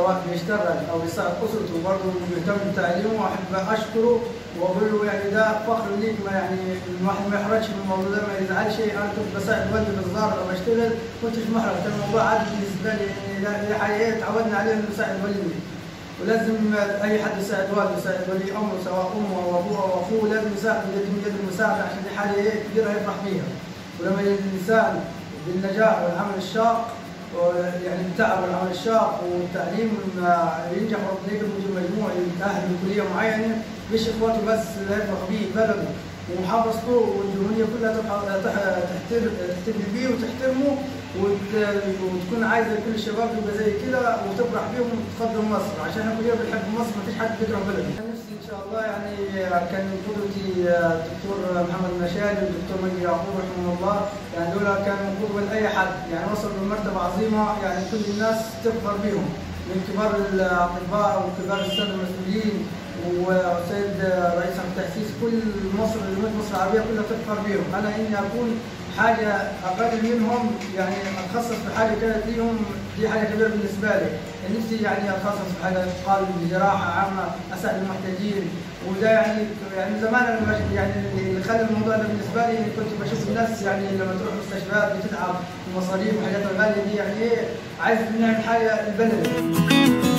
سواء بيشتغل او بيساعد اسرته وبرضه بيهتم بتعليمه احب اشكره واقول له يعني ده فخر ليك ما يعني الواحد ما يحرجش من الموضوع ده ما يزعلش انا كنت بساعد والدي بالظاهر لما بشتغل كنتش محرج كان الموضوع عادي بالنسبه لي يعني دي حاجه ايه تعودنا عليها انه نساعد والدي ولازم اي حد يساعد والده يساعد ولي امره سواء امه او ابوه او اخوه لازم يساعد يقدم يد المساعده عشان دي حاجه ايه كبيره يفرح بيها ولما الانسان بالنجاح والعمل الشاق يعني التعب والعمل الشاق والتعليم لما ينجح وربنا يكرمه يجيب مجموع يتاهل لكليه معينه مش اخواته بس اللي يفرح بيه بلده ومحافظته والجمهوريه كلها تحتفل بيه وتحترمه وتكون عايزه كل الشباب يبقى زي كده وتفرح بيهم وتقدم مصر عشان احنا كلنا بنحب مصر ما فيش حد بيكره بلده. نفسي ان شاء الله يعني كان قدوتي الدكتور محمد مشاري والدكتور مجدي يعقوب رحمه الله يعني دول كانوا قدوه لاي حد يعني وصلوا لمرتبه عظيمه يعني كل الناس تفخر بيهم من كبار الاطباء وكبار الساده المسؤولين وسيد رئيس التأسيس كل مصر مصر العربية كلها تفخر بهم، أنا إني أكون حاجة أقل منهم يعني أتخصص في حاجة كانت ليهم دي حاجة كبيرة بالنسبة لي، نفسي يعني أتخصص في حاجة قال جراحة عامة أساعد المحتاجين وده يعني يعني زمان أنا يعني اللي خلى الموضوع ده بالنسبة لي كنت بشوف الناس يعني لما تروح مستشفيات بتتعب ومصاريف وحاجات غالية دي يعني إيه عايز نعمل حاجة للبلد.